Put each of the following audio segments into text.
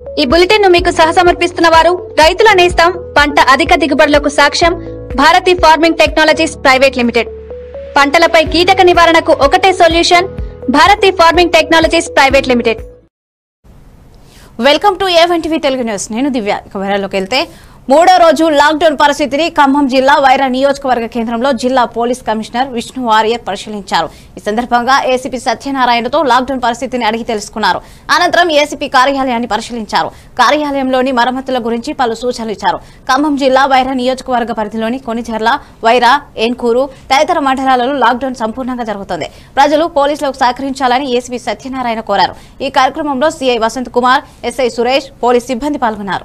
ఈ బులెటిన్ ను మీకు సహసమర్పిస్తున్న వారు రైతుల నేస్తం పంట అధిక దిగుబడులకు సాక్ష్యం Bharathi farming technologies private limited పంటలపై కీటక నివారణకు ఒకటే solution Bharathi farming technologies private limited welcome to ఏవెంటివి తెలుగు న్యూస్ నేను దివ్య ఇక వివరాల్లోకి వెళ్తే మూడో రోజు లాక్డౌన్ పరిస్థితిని ఖమ్మం జిల్లా వైరా నియోజకవర్గ కేంద్రంలో జిల్లా పోలీస్ కమిషనర్ విష్ణు వారియర్ పరిశీలించారు ఈ సందర్భంగా ఏసీపీ సత్యనారాయణతో లాక్డౌన్ పరిస్థితిని అడిగి తెలుసుకున్నారు అనంతరం ఏసీపీ కార్యాలయాన్ని పరిశీలించారు కార్యాలయంలోని మరమ్మతుల గురించి పలు సూచనలు ఇచ్చారు ఖమ్మం జిల్లా వైరా నియోజకవర్గ పరిధిలోని కొనిచెర్ల వైరా ఏన్కూరు తదితర మండలాలలో లాక్డౌన్ సంపూర్ణంగా జరుగుతోంది ప్రజలు పోలీసులకు సహకరించాలని ఏసీపీ సత్యనారాయణ కోరారు ఈ కార్యక్రమంలో CI Vasanth Kumar SI Suresh police సిబ్బంది పాల్గొన్నారు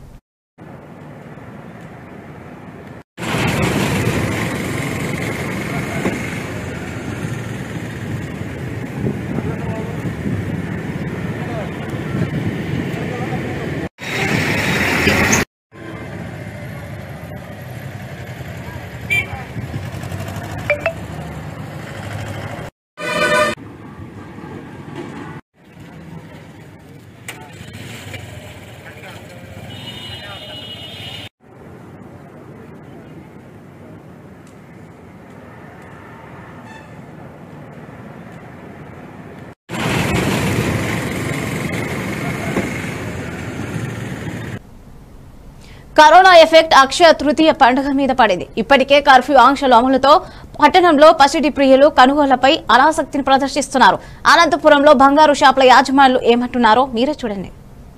కరోనా ఎఫెక్ట్ అక్షయ తృతీయ పండుగ మీద పడింది ఇప్పటికే కర్ఫ్యూ ఆంక్షల అమలుతో పట్టణంలో పసిడి ప్రియులు కొనుగోళ్లపై అనాసక్తిని ప్రదర్శిస్తున్నారు అనంతపురంలో బంగారు షాపుల యాజమానులు ఏమంటున్నారో మీరే చూడండి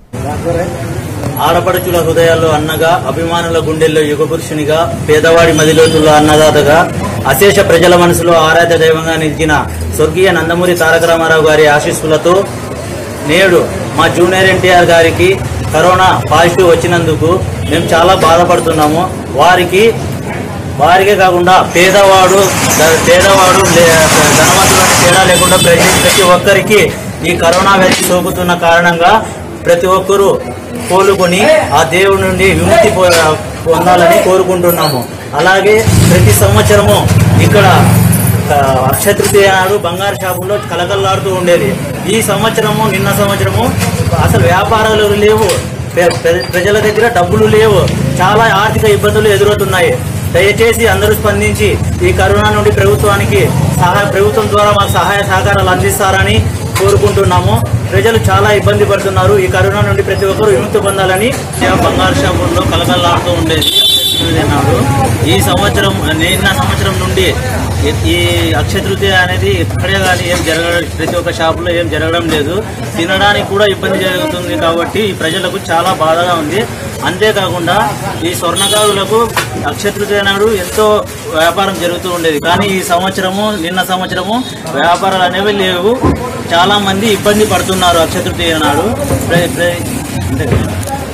ఆడపడుచుల హృదయాల్లో అన్నగా అభిమానుల గుండెల్లో యుగపురుషునిగా పేదవాడి మదిలోతుల్లో అన్నదాతగా అశేష ప్రజల మనసులో ఆరాధ్య దైవంగా నిలిచిన స్వర్గీయ నందమూరి తారక రామారావు గారి ఆశీస్సులతో నేడు మా జూనియర్ ఎన్టీఆర్ గారికి కరోనా పాజిటివ్ వచ్చినందుకు మేము చాలా బాధపడుతున్నాము వారికి వారికే కాకుండా పేదవాడు ద- పేదవాడు లే- ధనవంతుడు అనే తేడా లేకుండా ప్రతి ప్రతి ఒక్కరికి ఈ కరోనా వ్యాధి సోకుతున్న కారణంగా ప్రతి ఒక్కరూ కోలుకొని ఆ దేవుడి నుండి విముక్తి పొ- పొందాలని కోరుకుంటున్నాము అలాగే ప్రతి సంవత్సరము ఇక్కడ ఆ, అక్షయ తృతీయ నాడు బంగారు షాపుల్లో కలకల్లాడుతూ ఉండేది ఈ సంవత్సరము నిన్న సంవత్సరము అసలు వ్యాపారాలు లేవు ప్ర- ప్ర- ప్రజల దగ్గర డబ్బులు లేవు చాలా ఆర్థిక ఇబ్బందులు ఎదురవుతున్నాయి దయచేసి అందరూ స్పందించి ఈ కరోనా నుండి ప్రభుత్వానికి సహాయ ప్రభుత్వం ద్వారా మాకు సహాయ సహకారాలు అందిస్తారని కోరుకుంటున్నాము ప్రజలు చాలా ఇబ్బంది పడుతున్నారు ఈ కరోనా నుండి ప్రతి ఒక్కరూ విముక్తి పొందాలని బంగారు షాపుల్లో కలకల్లాడుతూ ఉండేది నాడు ఈ సంవత్సరం నిన్న సంవత్సరం నుండి ఈ- ఈ అక్షయ తృతీయ అనేది ఎక్కడే కానీ ఏం జరగడం ప్రతి ఒక్క షాపులో ఏం జరగడం లేదు తినడానికి కూడా ఇబ్బంది జరుగుతుంది కాబట్టి ఈ ప్రజలకు చాలా బాధగా ఉంది అంతేకాకుండా ఈ స్వర్ణకారులకు అక్షయ తృతీయ నాడు ఎంతో వ్యాపారం జరుగుతూ ఉండేది కానీ ఈ సంవత్సరము నిన్న సంవత్సరము వ్యాపారాలు అనేవి లేవు చాలా మంది ఇబ్బంది పడుతున్నారు అక్షయ తృతీయ నాడు ప్ర- ప్ర- అంతే కదా.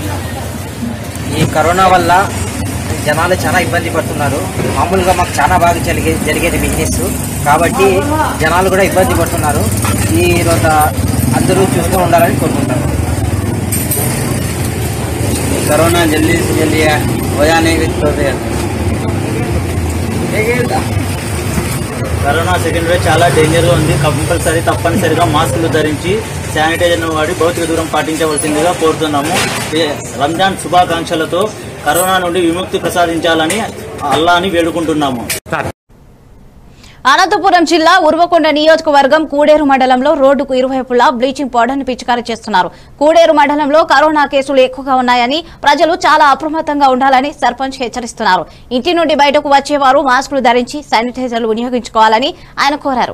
ఈ కరోనా వల్ల జనాలు చాలా ఇబ్బంది పడుతున్నారు మామూలుగా మాకు చాలా బాగా జరిగే జరిగేది బిజినెస్ కాబట్టి జనాలు కూడా ఇబ్బంది పడుతున్నారు ఈ రోజు అందరూ చూస్తూ ఉండాలని కోరుకుంటాను करोना जल्दी से जल्दी हो जाने की तो కరోనా సెకండ్ వేవ్ చాలా డేంజర్గా ఉంది కంపల్సరీ తప్పనిసరిగా మాస్కులు ధరించి శానిటైజర్ వాడి భౌతిక దూరం పాటించవలసిందిగా కోరుతున్నాము ఈ రంజాన్ శుభాకాంక్షలతో కరోనా నుండి విముక్తి ప్రసాదించాలని అల్లాని వేడుకుంటున్నాము అనంతపురం జిల్లా ఉర్వకొండ నియోజకవర్గం కూడేరు మండలంలో రోడ్డుకు ఇరువైపులా బ్లీచింగ్ పౌడర్ను పిచికారీ చేస్తున్నారు కూడేరు మండలంలో కరోనా కేసులు ఎక్కువగా ఉన్నాయని ప్రజలు చాలా అప్రమత్తంగా ఉండాలని సర్పంచ్ హెచ్చరిస్తున్నారు ఇంటి నుండి బయటకు వచ్చేవారు మాస్కులు ధరించి శానిటైజర్లు వినియోగించుకోవాలని ఆయన కోరారు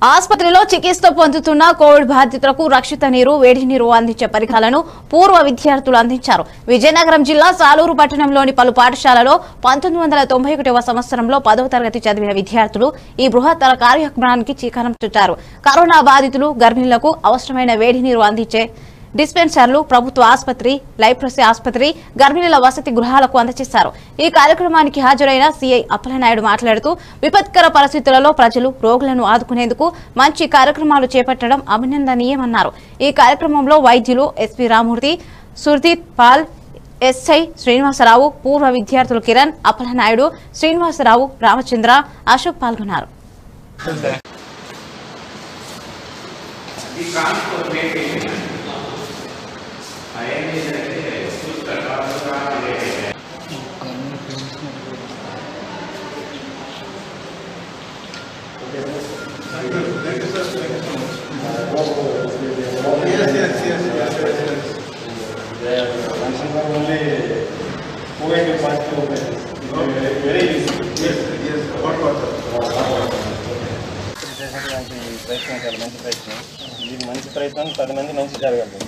ఆసుపత్రిలో చికిత్స పొందుతున్న కోవిడ్ బాధితులకు రక్షిత నీరు వేడి నీరు అందించే పరికరాలను పూర్వ విద్యార్థులు అందించారు విజయనగరం జిల్లా సాలూరు పట్టణంలోని పలు పాఠశాలలో పంతొమ్మిది వందల తొంభై ఒకటవ సంవత్సరంలో పదవ తరగతి చదివిన విద్యార్థులు ఈ బృహత్తర కార్యక్రమానికి శ్రీకారం చుట్టారు కరోనా బాధితులు గర్భిణులకు అవసరమైన వేడి నీరు అందించే డిస్పెన్సర్లు ప్రభుత్వ ఆసుపత్రి లైప్రసీ ఆసుపత్రి గర్భిణుల వసతి గృహాలకు అందజేశారు ఈ కార్యక్రమానికి హాజరైన సీఐ అప్పలనాయుడు మాట్లాడుతూ విపత్కర పరిస్థితులలో ప్రజలు రోగులను ఆదుకునేందుకు మంచి కార్యక్రమాలు చేపట్టడం అభినందనీయమన్నారు ఈ కార్యక్రమంలో వైద్యులు ఎస్పీ రామూర్తి సుర్దీప్ పాల్ ఎస్ఐ శ్రీనివాసరావు పూర్వ విద్యార్థులు కిరణ్ అప్పలనాయుడు శ్రీనివాసరావు రామచంద్ర అశోక్ పాల్గొన్నారు మంచి ప్రయత్నం చాలా మంచి ప్రయత్నం ఇది మంచి ప్రయత్నం పది మంది మంచి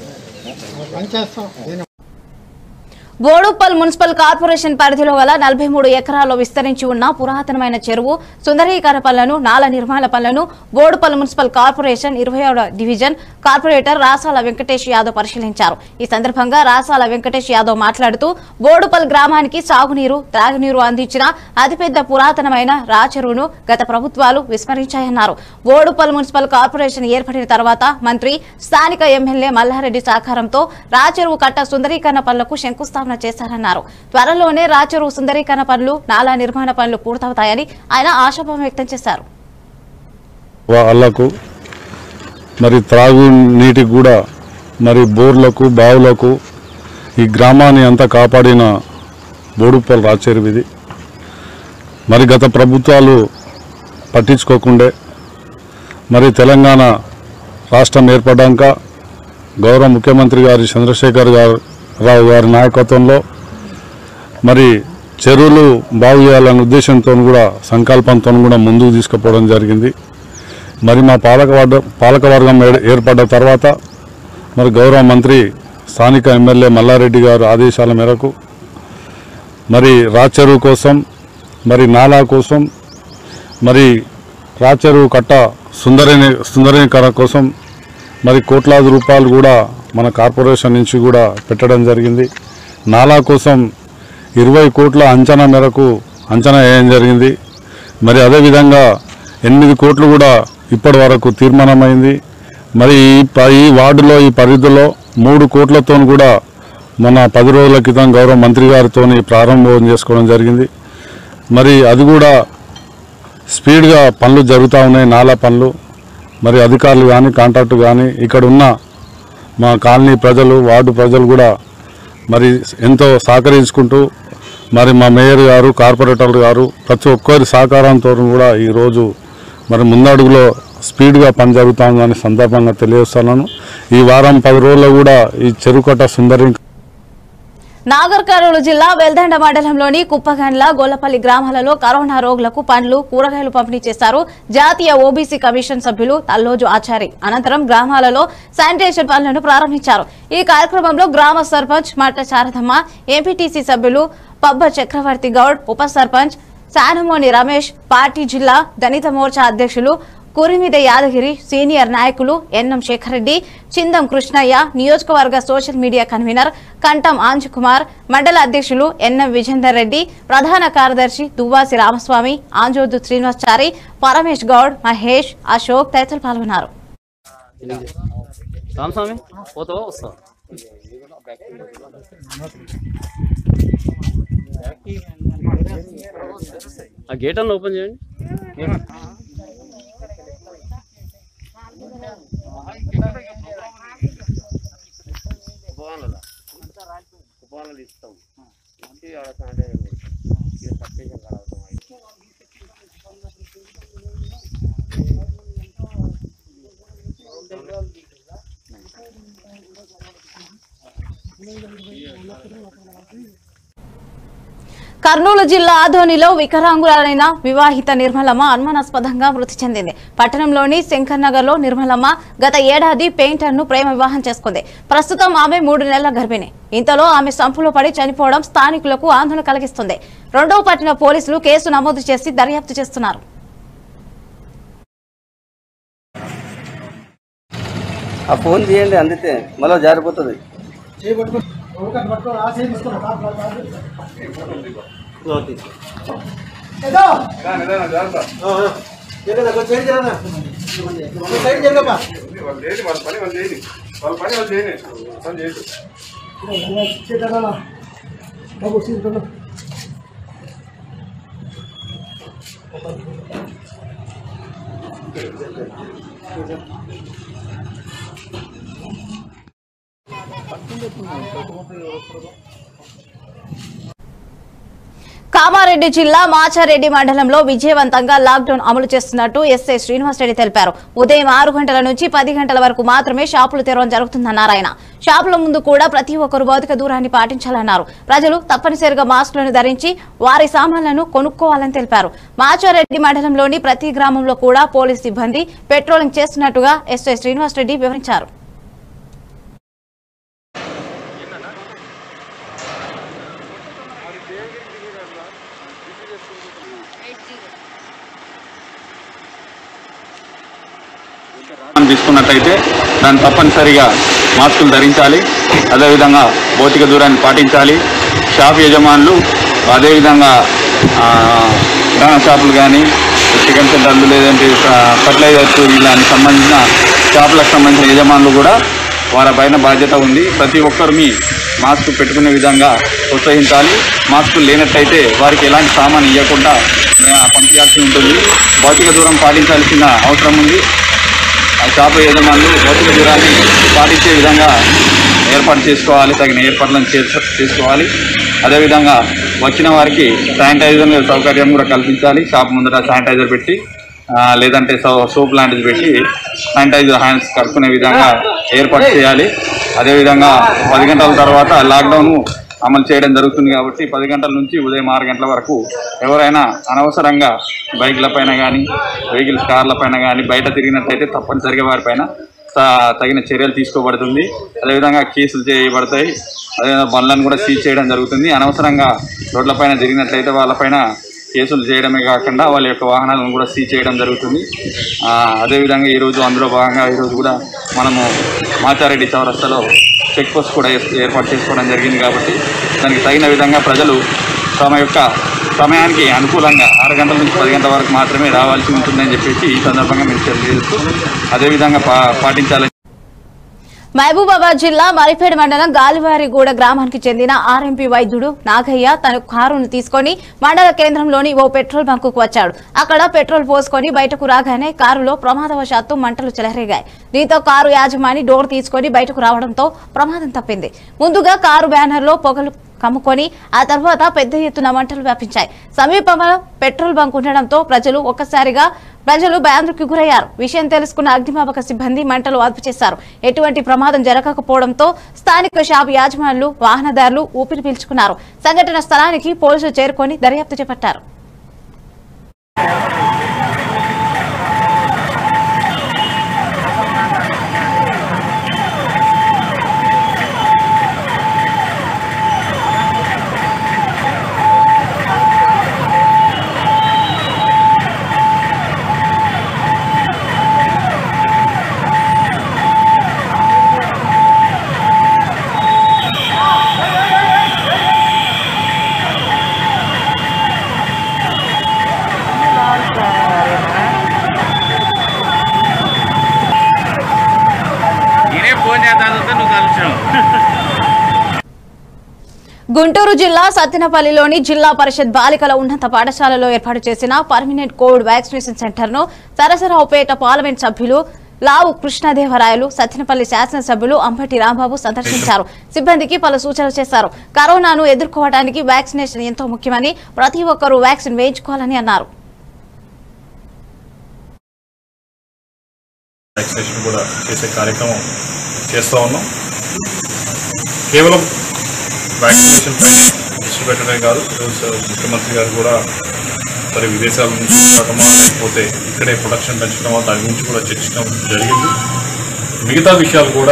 జరగాలి బోడుప్పల్ మున్సిపల్ కార్పొరేషన్ పరిధిలో గల నలభై మూడు ఎకరాల్లో విస్తరించి ఉన్న పురాతనమైన చెరువు సుందరీకరణ పనులను నాల నిర్మాణ పనులను బోడుపల్ మున్సిపల్ కార్పొరేషన్ ఇరవై డివిజన్ కార్పొరేటర్ రాసాల వెంకటేష్ యాదవ్ పరిశీలించారు ఈ సందర్భంగా రాసాల వెంకటేష్ యాదవ్ మాట్లాడుతూ బోడుపల్ గ్రామానికి సాగునీరు త్రాగునీరు అందించిన అతిపెద్ద పురాతనమైన రాచెరువును గత ప్రభుత్వాలు విస్మరించాయన్నారు బోడుపల్ మున్సిపల్ కార్పొరేషన్ ఏర్పడిన తర్వాత మంత్రి స్థానిక ఎమ్మెల్యే మల్లారెడ్డి సహకారంతో రాచెరువు కట్ట సుందరీకరణ పనులకు శంకుస్థాపన చేశారన్నారు త్వరలోనే రాచెరువు సుందరీకరణ పనులు నాలా నిర్మాణ పనులు పూర్తవుతాయని ఆయన ఆశాభావం వ్యక్తం చేశారు వాళ్ళకు మరి త్రాగు నీటికి కూడా మరి బోర్లకు బావులకు ఈ గ్రామాన్ని అంతా కాపాడిన బోడుప్పల్ రాచేరు ఇది మరి గత ప్రభుత్వాలు పట్టించుకోకుండే మరి తెలంగాణ రాష్ట్రం ఏర్పడ్డాక గౌరవ ముఖ్యమంత్రి గారి చంద్రశేఖర్ గారు రావు గారి నాయకత్వంలో మరి చెరువులు బాగు చేయాలనే ఉద్దేశంతో కూడా సంకల్పంతో కూడా ముందుకు తీసుకుపోవడం జరిగింది మరి మా పాలకవర్గ పాలకవర్గం ఏర్- ఏర్పడ్డ తర్వాత మరి గౌరవ మంత్రి స్థానిక ఎమ్మెల్యే మల్లారెడ్డి గారు ఆదేశాల మేరకు మరి రాచెరువు కోసం మరి నాలా కోసం మరి రాచెరువు కట్ట సుందరీని సుందరీకరణ కోసం మరి కోట్లాది రూపాయలు కూడా మన కార్పొరేషన్ నుంచి కూడా పెట్టడం జరిగింది నాలా కోసం ఇరవై కోట్ల అంచనా మేరకు అంచనా వేయడం జరిగింది మరి అదేవిధంగా ఎనిమిది కోట్లు కూడా ఇప్పటి వరకు తీర్మానమైంది మరి ఈ ప- ఈ వార్డులో ఈ పరిధిలో మూడు కోట్లతో కూడా మన పది రోజుల క్రితం గౌరవ మంత్రి గారితో ప్రారంభం చేసుకోవడం జరిగింది మరి అది కూడా స్పీడ్గా పనులు జరుగుతూ ఉన్నాయి నాలా పనులు మరి అధికారులు కానీ కాంట్రాక్టు కానీ ఇక్కడ ఉన్న మా కాలనీ ప్రజలు వార్డు ప్రజలు కూడా మరి ఎంతో సహకరించుకుంటూ మరి మా మేయర్ గారు కార్పొరేటర్ గారు ప్రతి ఒక్కరి సహకారంతో కూడా ఈరోజు మరి ముందడుగులో స్పీడ్గా పని జరుగుతుందని సందర్భంగా తెలియజేస్తున్నాను ఈ వారం పది రోజుల్లో కూడా ఈ చెరుకట్ట సుందరి నాగర్ కర్నూలు జిల్లా వెల్దండ మండలంలోని కుప్పగండ్ల గొల్లపల్లి గ్రామాలలో కరోనా రోగులకు పండ్లు కూరగాయలు పంపిణీ చేశారు జాతీయ ఓబీసీ కమిషన్ సభ్యులు తల్లోజు ఆచారి అనంతరం గ్రామాలలో శానిటేషన్ పనులను ప్రారంభించారు ఈ కార్యక్రమంలో గ్రామ సర్పంచ్ మట్ట శారదమ్మ ఎంపీటీసీ సభ్యులు పబ్బ చక్రవర్తి గౌడ్ ఉప సర్పంచ్ శానమోని రమేష్ పార్టీ జిల్లా దళిత మోర్చా అధ్యక్షులు కురిమిద యాదగిరి సీనియర్ నాయకులు ఎన్ఎం శేఖర్ రెడ్డి చిందం కృష్ణయ్య నియోజకవర్గ సోషల్ మీడియా కన్వీనర్ కంఠం ఆంజకుమార్ మండల అధ్యక్షులు ఎన్ఎం విజేందర్ రెడ్డి ప్రధాన కార్యదర్శి దువ్వాసి రామస్వామి ఆంజోదు శ్రీనివాసచారి పరమేష్ గౌడ్ మహేష్ అశోక్ తదితరులు పాల్గొన్నారు రామస్వామి పోతావా వస్తావా ఆ గేట్ అన్న ఓపెన్ చేయండి కర్నూలు జిల్లా ఆదోనిలో వికలాంగురాలైన వివాహిత నిర్మలమ్మ అనుమానాస్పదంగా మృతి చెందింది పట్టణంలోని శంకర్ నగర్ లో నిర్మలమ్మ గత ఏడాది పెయింటర్ ను ప్రేమ వివాహం చేసుకుంది ప్రస్తుతం ఆమె మూడు నెలల గర్భిణి ఇంతలో ఆమె సంపులో పడి చనిపోవడం స్థానికులకు ఆందోళన కలిగిస్తుంది రెండవ పట్టణ పోలీసులు కేసు నమోదు చేసి దర్యాప్తు చేస్తున్నారు ఆ ఫోన్ తీయండి అందితే మళ్ళీ జారిపోతుంది కామారెడ్డి జిల్లా మాచారెడ్డి మండలంలో విజయవంతంగా లాక్డౌన్ అమలు చేస్తున్నట్టు ఎస్ఐ శ్రీనివాసరెడ్డి తెలిపారు ఉదయం ఆరు గంటల నుంచి పది గంటల వరకు మాత్రమే షాపులు తెరవడం జరుగుతుందన్నారు ఆయన షాపుల ముందు కూడా ప్రతి ఒక్కరు భౌతిక దూరాన్ని పాటించాలన్నారు ప్రజలు తప్పనిసరిగా మాస్కులను ధరించి వారి సామాన్లను కొనుక్కోవాలని తెలిపారు మాచారెడ్డి మండలంలోని ప్రతి గ్రామంలో కూడా పోలీస్ సిబ్బంది పెట్రోలింగ్ చేస్తున్నట్టుగా ఎస్ఐ శ్రీనివాసరెడ్డి వివరించారు మనం తీసుకున్నట్టయితే దాన్ని తప్పనిసరిగా మాస్కులు ధరించాలి అదేవిధంగా భౌతిక దూరాన్ని పాటించాలి షాప్ యజమానులు అదేవిధంగా ఆ, కిరాణా షాపులు కానీ చికెన్ సెంటర్లు లేదంటే ఫర్టిలైజర్స్ వీళ్ళకి సంబంధించిన షాపులకు సంబంధించిన యజమానులు కూడా వారి పైన బాధ్యత ఉంది ప్రతి ఒక్కరిని మాస్క్ పెట్టుకునే విధంగా ప్రోత్సహించాలి మాస్కులు లేనట్టయితే వారికి ఎలాంటి సామాన్ ఇవ్వకుండా ఆ, పంపించాల్సి ఉంటుంది భౌతిక దూరం పాటించాల్సిన అవసరం ఉంది ఆ షాపు యజమానులు భౌతిక దూరాన్ని పాటించే విధంగా ఏర్పాటు చేసుకోవాలి తగిన ఏర్పాట్లను చేసు- చేసుకోవాలి అదేవిధంగా వచ్చిన వారికి శానిటైజర్ సౌకర్యం కూడా కల్పించాలి షాప్ ముందర శానిటైజర్ పెట్టి ఆ, లేదంటే సో- సోప్ లాంటిది పెట్టి శానిటైజర్ హ్యాండ్స్ కడుక్కునే విధంగా ఏర్పాటు చేయాలి అదేవిధంగా పది గంటల తర్వాత లాక్డౌన్ అమలు చేయడం జరుగుతుంది కాబట్టి పది గంటల నుంచి ఉదయం ఆరు గంటల వరకు ఎవరైనా అనవసరంగా బైక్ల పైన కానీ వెహికల్స్ కార్ల పైన కానీ బయట తిరిగినట్లయితే తప్పనిసరిగా వారిపైన త- తగిన చర్యలు తీసుకోబడుతుంది అదేవిధంగా కేసులు చేయబడతాయి అదేవిధంగా బండ్లను కూడా సీజ్ చేయడం జరుగుతుంది అనవసరంగా రోడ్లపైన తిరిగినట్లయితే వాళ్ళపైన కేసులు చేయడమే కాకుండా వాళ్ళ యొక్క వాహనాలను కూడా సీజ్ చేయడం జరుగుతుంది ఆ, అదేవిధంగా ఈరోజు అందులో భాగంగా ఈరోజు కూడా మనము మాచారెడ్డి చౌరస్తాలో చెక్ పోస్ట్ కూడా ఏర్ప- ఏర్పాటు చేసుకోవడం జరిగింది కాబట్టి దానికి తగిన విధంగా ప్రజలు తమ యొక్క సమయానికి అనుకూలంగా ఆరు గంటల నుంచి పది గంటల వరకు మాత్రమే రావాల్సి ఉంటుందని చెప్పేసి ఈ సందర్భంగా మేము తెలియజేస్తూ అదేవిధంగా పా పాటించాలని మహబూబాబాద్ జిల్లా మరిపేడ మండలం గాలివారిగూడ గ్రామానికి చెందిన ఆర్ఎంపీ వైద్యుడు నాగయ్య తన కారును తీసుకొని మండల కేంద్రంలోని ఓ పెట్రోల్ బంకుకు వచ్చాడు అక్కడ పెట్రోల్ పోసుకొని బయటకు రాగానే కారులో ప్రమాదవశాత్తు మంటలు చెలరేగాయి దీంతో కారు యాజమాని డోర్ తీసుకొని బయటకు రావడంతో ప్రమాదం తప్పింది ముందుగా కారు బ్యానర్లో పొగలు కమ్ముకొని ఆ తర్వాత పెద్ద ఎత్తున మంటలు వ్యాపించాయి సమీపంలో పెట్రోల్ బంక్ ఉండడంతో ప్రజలు ఒక్కసారిగా ప్రజలు భయాందోళనకు గురయ్యారు విషయం తెలుసుకున్న అగ్నిమాపక సిబ్బంది మంటలు అదుపు చేశారు ఎటువంటి ప్రమాదం జరగకపోవడంతో స్థానిక షాపు యాజమానులు వాహనదారులు ఊపిరి పీల్చుకున్నారు సంఘటన స్థలానికి పోలీసులు చేరుకొని దర్యాప్తు చేపట్టారు నేనే ఫోన్ చేస్తాను నువ్వు కలిసినావు గుంటూరు జిల్లా సత్తెనపల్లిలోని జిల్లా పరిషత్ బాలికల ఉన్నత పాఠశాలలో ఏర్పాటు చేసిన పర్మినెంట్ కోవిడ్ వ్యాక్సినేషన్ సెంటర్ ను సరసరావుపేట పార్లమెంట్ సభ్యులు లావు కృష్ణదేవరాయలు సత్తెనపల్లి శాసనసభ్యులు అంబటి రాంబాబు సందర్శించారు సిబ్బందికి పలు సూచనలు చేశారు కరోనాను ఎదుర్కోవడానికి వ్యాక్సినేషన్ ఎంతో ముఖ్యమని ప్రతి ఒక్కరూ వ్యాక్సిన్ వేయించుకోవాలని అన్నారు వ్యాక్సినేషన్ కూడా చేసే కార్యక్రమం చేస్తూ ఉన్నాం కేవలం వ్యాక్సినేషన్ పై ఖర్చు పెట్టడమే కాదు ఈరోజు ముఖ్యమంత్రి గారు కూడా మరి విదేశాల నుంచి రావడమా లేకపోతే ఇక్కడే ప్రొడక్షన్ పెంచడమా దాని గురించి కూడా చర్చించడం జరిగింది మిగతా విషయాలు కూడా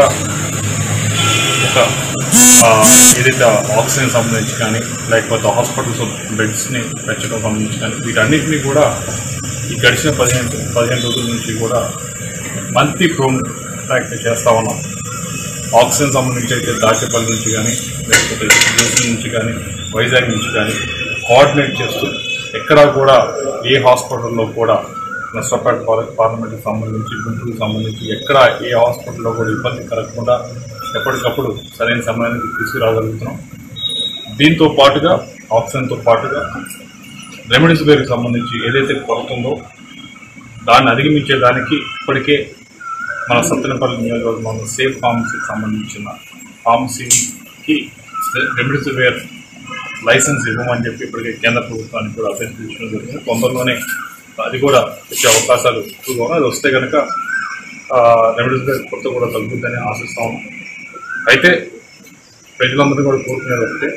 ఒక ఆ, ఏదైతే ఆక్సిజన్ సంబంధించి కానీ లేకపోతే హాస్పిటల్స్ బెడ్స్ని పెంచడం సంబంధించి కానీ వీటన్నిటిని కూడా ఈ గడిచిన పదిహేను పదిహేను రోజుల నుంచి కూడా మంత్లీ ప్రోమ్ ప్రాక్టీస్ చేస్తా ఉన్నాం ఆక్సిజన్ సంబంధించి అయితే దాచేపల్లి నుంచి కానీ లేకపోతే యూసీ నుంచి కానీ వైజాగ్ నుంచి కానీ కోఆర్డినేట్ చేస్తూ ఎక్కడా కూడా ఏ హాస్పిటల్లో కూడా నష్టపేట పార్లమెంట్కి సంబంధించి గుంటూరుకి సంబంధించి ఎక్కడ ఏ హాస్పిటల్లో కూడా ఇబ్బంది కలగకుండా ఎప్పటికప్పుడు సరైన సమయానికి తీసుకురాగలుగుతున్నాం దీంతో పాటుగా ఆక్సిజన్తో పాటుగా రెమెడీస్వేర్కి సంబంధించి ఏదైతే కొరత ఉందో దాన్ని అధిగమించేదానికి ఇప్పటికే మన సత్తెనపల్లి నియోజకవర్గంలో సేఫ్ ఫార్మసీకి సంబంధించిన ఫార్మసీకి రెమెడీస్వేర్ లైసెన్స్ ఇవ్వమని చెప్పి ఇప్పటికే కేంద్ర ప్రభుత్వానికి కూడా అభ్యర్థించడం జరిగింది తొందరలోనే అది కూడా వచ్చే అవకాశాలు ఎక్కువగా ఉన్నాయి అది వస్తే కనుక రెమెడీస్వేర్ కొరత కూడా తగ్గుతుందని ఆశిస్తాము అయితే ప్రజలందరూ కూడా కోరుకునేది ఒకటే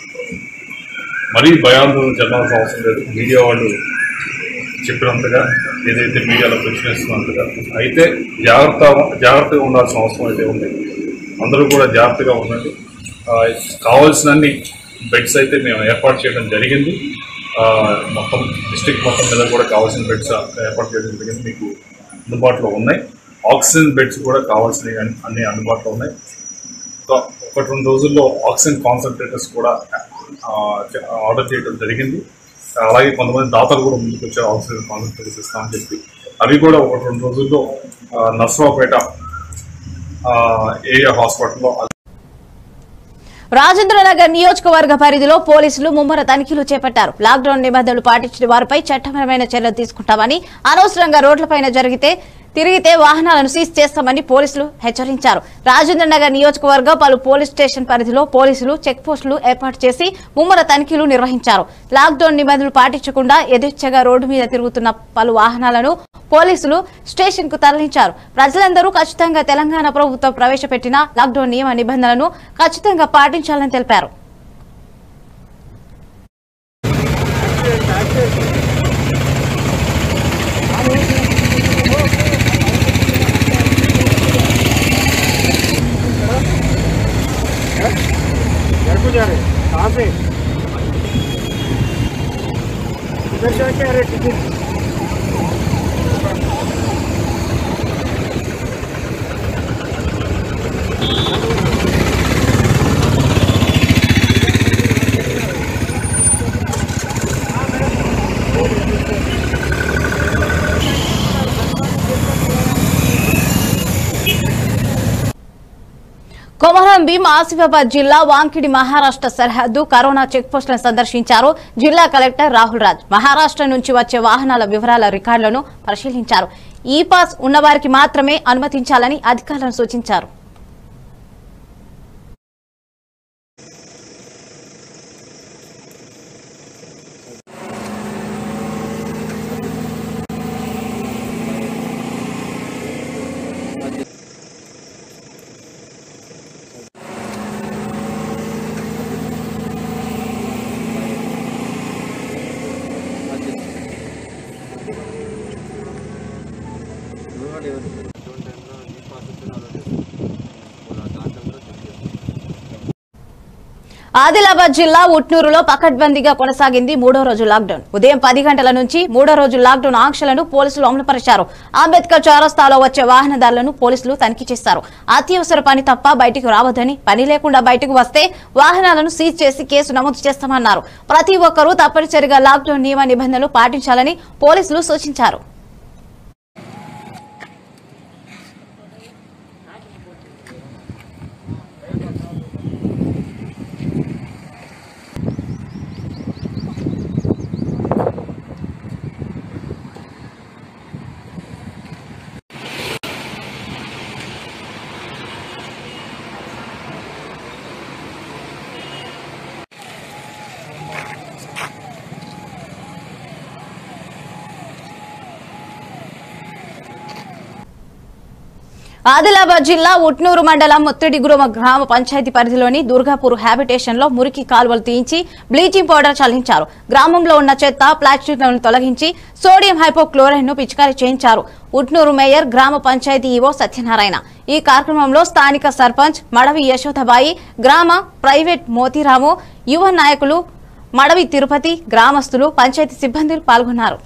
మరీ భయాందోళన చెందాల్సిన అవసరం లేదు మీడియా వాళ్ళు చెప్పినంతగా ఏదైతే మీడియాలో ప్రశ్నిస్తున్నంతగా అయితే జాగ్రత్త జాగ్రత్తగా ఉండాల్సిన అవసరం అయితే ఉంది అందరూ కూడా జాగ్రత్తగా ఉండండి ఆ, కావాల్సినన్ని బెడ్స్ అయితే మేము ఏర్పాటు చేయడం జరిగింది ఆ, మొత్తం డిస్ట్రిక్ట్ మొత్తం మీద కూడా కావాల్సిన బెడ్స్ ఏర్పాటు చేయడం జరిగింది మీకు అందుబాటులో ఉన్నాయి ఆక్సిజన్ బెడ్స్ కూడా కావాల్సినవి అన్ని- అన్ని అందుబాటులో ఉన్నాయి సో ఒకటి రెండు రోజుల్లో ఆక్సిజన్ కాన్సన్ట్రేటర్స్ కూడా ఆ, చ- ఆర్డర్ చేయడం జరిగింది అలాగే కొంతమంది దాతలు కూడా ముందుకు వచ్చారు ఆక్సిజన్ కాన్సన్ట్రేటర్స్ ఇస్తామని చెప్పి అవి కూడా ఒకటి రెండు రోజుల్లో ఆ, నర్సరావుపేట ఆ, ఏరియా హాస్పిటల్లో రాజేంద్రనగర్ నియోజకవర్గ పరిధిలో పోలీసులు ముమ్మర తనిఖీలు చేపట్టారు లాక్డౌన్ నిబంధనలు పాటించిన వారిపై చట్టపరమైన చర్యలు తీసుకుంటామని అనవసరంగా రోడ్లపైన జరిగితే తిరిగితే వాహనాలను సీజ్ చేస్తామని పోలీసులు హెచ్చరించారు రాజేంద్రనగర్ నియోజకవర్గ పలు పోలీస్ స్టేషన్ పరిధిలో పోలీసులు చెక్ పోస్టులు ఏర్పాటు చేసి ముమ్మర తనిఖీలు నిర్వహించారు లాక్డౌన్ నిబంధనలు పాటించకుండా యథేచ్ఛగా రోడ్డు మీద తిరుగుతున్న పలు వాహనాలను పోలీసులు స్టేషన్ కు తరలించారు ప్రజలందరూ ఖచ్చితంగా తెలంగాణ ప్రభుత్వం ప్రవేశపెట్టిన లాక్డౌన్ నియమ నిబంధనలను ఖచ్చితంగా పాటించాలని తెలిపారు घर को जा रहे हैं कहाँ से इधर से आके अरे टिकट కొమరం భీం ఆసిఫాబాద్ జిల్లా వాంకిడి మహారాష్ట్ర సరిహద్దు కరోనా చెక్ పోస్టులను సందర్శించారు జిల్లా కలెక్టర్ రాహుల్ రాజ్ మహారాష్ట్ర నుంచి వచ్చే వాహనాల వివరాల రికార్డులను పరిశీలించారు ఈ పాస్ ఉన్నవారికి మాత్రమే అనుమతించాలని అధికారులను సూచించారు ఆదిలాబాద్ జిల్లా ఉట్నూరులో పకడ్బందీగా కొనసాగింది మూడో రోజు లాక్డౌన్ ఉదయం పది గంటల నుంచి మూడో రోజు లాక్డౌన్ ఆంక్షలను పోలీసులు అమలుపరిచారు అంబేద్కర్ చౌరస్తాలో వచ్చే వాహనదారులను పోలీసులు తనిఖీ చేశారు అత్యవసర పని తప్ప బయటకు రావద్దని పని లేకుండా బయటకు వస్తే వాహనాలను సీజ్ చేసి కేసు నమోదు చేస్తామన్నారు ప్రతి ఒక్కరూ తప్పనిసరిగా లాక్డౌన్ నియమ నిబంధనలు పాటించాలని పోలీసులు సూచించారు ఆదిలాబాద్ జిల్లా ఉట్నూరు మండలం ముత్తిడిగురుమ గ్రామ పంచాయతీ పరిధిలోని దుర్గాపూర్ హ్యాబిటేషన్ లో మురికి కాలువలు తీయించి బ్లీచింగ్ పౌడర్ చల్లించారు గ్రామంలో ఉన్న చెత్త ప్లాస్టిక్లను తొలగించి సోడియం హైపోక్లోరైడ్ ను పిచికారీ చేయించారు ఉట్నూరు మేయర్ గ్రామ పంచాయతీ ఈవో సత్యనారాయణ ఈ కార్యక్రమంలో స్థానిక సర్పంచ్ మడవి యశోదబాయి గ్రామ ప్రైవేట్ మోతీరాము యువ నాయకులు మడవి తిరుపతి గ్రామస్తులు పంచాయతీ సిబ్బంది పాల్గొన్నారు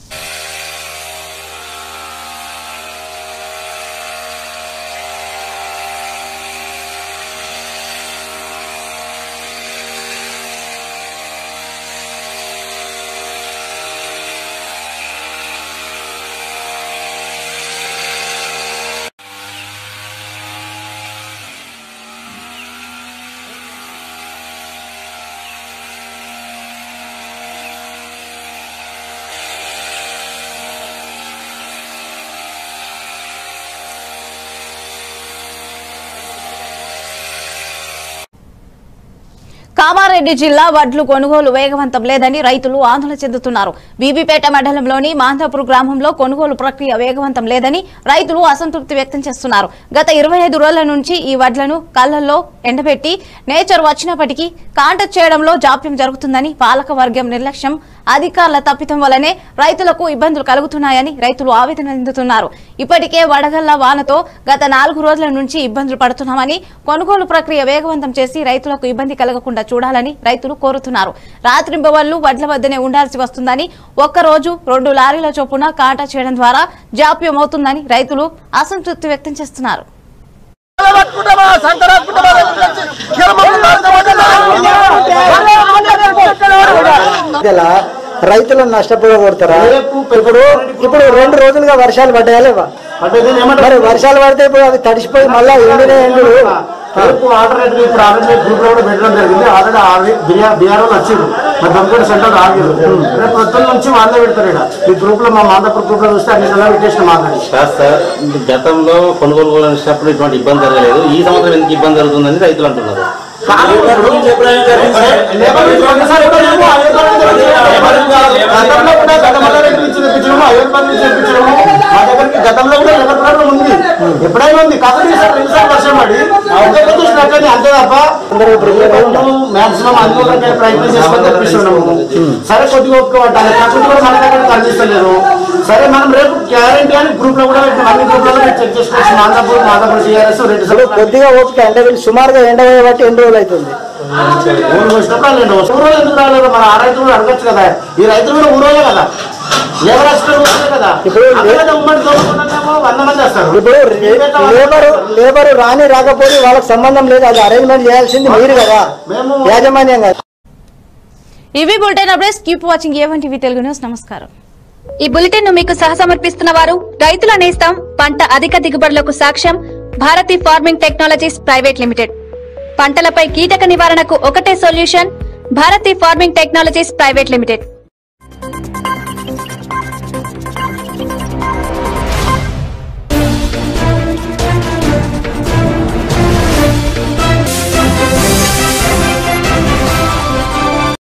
కామారెడ్డి జిల్లా వడ్లు కొనుగోలు వేగవంతం లేదని రైతులు ఆందోళన చెందుతున్నారు బీబీపేట మండలంలోని మాంధాపూర్ గ్రామంలో కొనుగోలు ప్రక్రియ వేగవంతం లేదని రైతులు అసంతృప్తి వ్యక్తం చేస్తున్నారు గత ఇరవై ఐదు రోజుల నుంచి ఈ వడ్లను కళ్లల్లో ఎండబెట్టి నేచర్ వచ్చినప్పటికీ కాంటాక్ట్ చేయడంలో జాప్యం జరుగుతుందని పాలక వర్గం నిర్లక్ష్యం అధికారుల తప్పితం వల్లనే రైతులకు ఇబ్బందులు కలుగుతున్నాయని రైతులు ఆవేదన చెందుతున్నారు ఇప్పటికే వడగళ్ల వానతో గత నాలుగు రోజుల నుంచి ఇబ్బందులు పడుతున్నామని కొనుగోలు ప్రక్రియ వేగవంతం చేసి రైతులకు ఇబ్బంది కలగకుండా చూడాలని రైతులు కోరుతున్నారు రాత్రింబవళ్లు వడ్ల వద్దనే ఉండాల్సి వస్తుందని ఒక్కరోజు రెండు లారీల చొప్పున కాటా చేయడం ద్వారా జాప్యం అవుతుందని రైతులు అసంతృప్తి వ్యక్తం చేస్తున్నారు ఇలా రైతులను నష్టపోగొడతారా ఇప్పుడు ఇప్పుడు రెండు రోజులుగా వర్షాలు పడ్డాయా లేవా మరి వర్షాలు పడితే ఇప్పుడు అవి తడిసిపోయి మళ్ళా ఎండిన ఎండులు రేపు ఆర్డర్ అయితే ఇప్పుడు ఆల్రెడీ గ్రూప్ లో కూడా పెట్టడం జరిగింది ఆల్రెడీ ఆల్రెడీ బీఆర్ఓ వచ్చింది మరి దొంగడు సెంటర్ ఆగారు రేపు పొద్దున్న నుంచి వాళ్ళే పెడతారు ఇక్కడ ఈ గ్రూప్ లో మా మాందాపూర్ గ్రూప్ లో చూస్తే అన్ని నెలలు పెట్టేసిన ఆల్రెడీ కాదు సార్ గతంలో కొనుగోలు చేసినప్పుడు ఇటువంటి ఇబ్బంది జరగలేదు ఈ సంవత్సరం ఎందుకు ఇబ్బంది జరుగుతుందని రైతులు అంటున్నారు గతంలో కూడా గత మండలం నుంచి తెప్పించడము అయోధ్య నుంచి తెప్పించడము మా దగ్గరికి గతంలో కూడా ఎవరి ప్రాబ్లం ఉంది ఎప్పుడైనా ఉంది కాకపోతే ఈసారి రెండుసార్లు వర్షం పడి ఒక్కొక్క చూసినట్లయితే అంతే తప్ప మాక్సిమం అందులో ప్రయత్నం చేసుకొని తెప్పిస్తున్నాము సరే కొద్దిగా ఒక్క పట్టాలి కాకపోతే కూడా మన దగ్గర కనిపిస్తలేదు సరే మనం రేపు గ్యారంటీ అని గ్రూప్ లో కూడా పెట్టినాం. అన్ని గ్రూప్ లో చెక్ చేసుకోవచ్చు మాదాపూర్ మాదాపూర్ టీఆర్ఎస్ రెడ్డి ఇప్పుడు కొద్దిగా ఓపిక అంటే వీళ్ళు సుమారుగా ఎండ బట్టి ఎన్ని రోజులు అవుతుంది ఊరు వచ్చినప్పుడు వాళ్ళు ఎండ ఊరు ఎందుకు రాలేదు మన ఆ రైతులు కూడా అడగచ్చు కదా ఈ రైతులు కూడా ఊరోలే కదా లేబర్ హాస్పిటల్ ఊరే కదా ఇప్పుడు అదే కదా ఉమ్మడి తోడుకున్నామో వంద మంది వస్తారు ఇప్పుడు లేబర్ లేబర్ రాని రాకపోతే వాళ్ళకి సంబంధం లేదు అది అరేంజ్మెంట్ చేయాల్సింది మీరు కదా యాజమాన్యం కదా ఇవి bulletin updates keep watching A one TV Telugu news నమస్కారం ఈ బులెటిన్ ను మీకు సహసమర్పిస్తున్న వారు రైతుల నేస్తం పంట అధిక దిగుబడులకు సాక్ష్యం Bharathi farming technologies private limited పంటలపై కీటక నివారణకు ఒకటే solution Bharathi farming technologies private limited